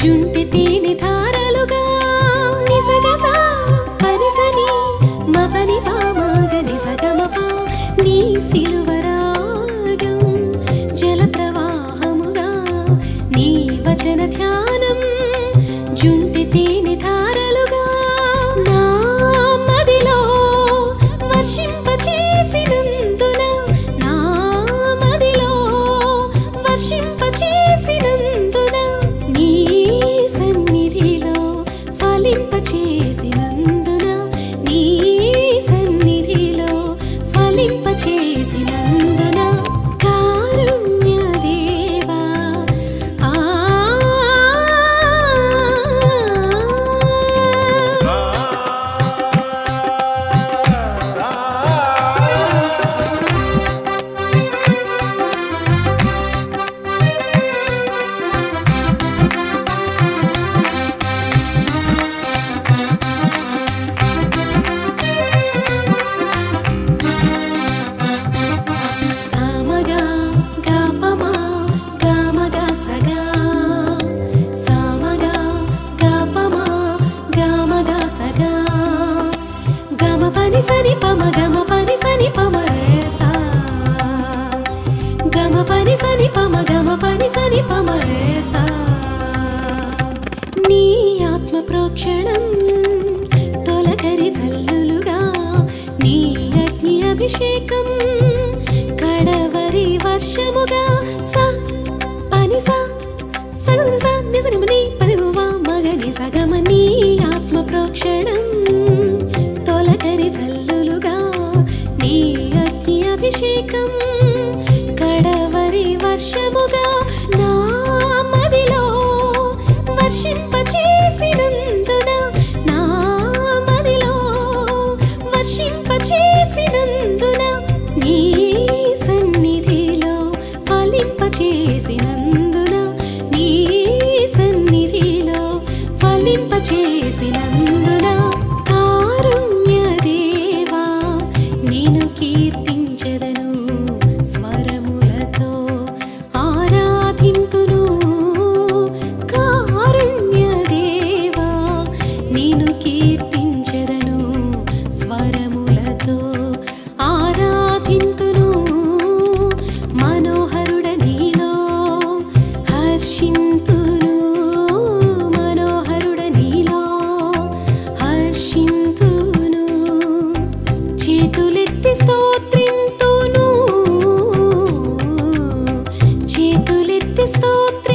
జుంటి తేనె ధారలుగా నిసగస పరిసని మపని పామాగ నిసగమప నీ సిలువరాగం జల ప్రవాహముగా నీ వచన ధ్యానం జుంటి తేనె ధారలుగా నా మదిలో వర్షింపచేసినందున నా మదిలో వర్షింపచేసినందున నీ సన్నిధిలో ఫలింపచేసినందున నీ సన్నిధిలో ఫలింపచేసినందున కారుణ్య దేవా ఆ సామగా గాపమా గామగా సగా సామగా గాపమా గామగా సగా గమ పని సని పమ గమ పని సని పమ రేసా గమ పని సని పమ గమ పని సని పమ రేసా నీ ఆత్మ ప్రోక్షణం తొలకరి జల్లులుగా నీ అగ్ని అభిషేకం కడవరి వర్షముగా స పని స సగని స నిజనిమని పరివా మగని సగమ నీ ఆత్మ ప్రోక్షణం తొలకరి జల్లులుగా నీ అగ్ని అభిషేకం కడవరి వర్షముగా నా మదిలో వర్షింపచేసినందున నా మదిలో వర్షింపచేసినందున నీ సన్నిధిలో ఫలింపచేసినందున నీ సన్నిధిలో ఫలింపచేసినందున కారుణ్య దేవా నేను కీర్తించెదను స్వరములతో ఆరాధింతును కారుణ్య దేవా నేను కీర్తించెదను స్వరములతో ఆరాధింతును మనోహరుడ నీలో హర్షింతును మనోహరుడ నీలో హర్షింతును చేతులెత్తి స్తోత్రింతును చేతులెత్తి స్తోత్రి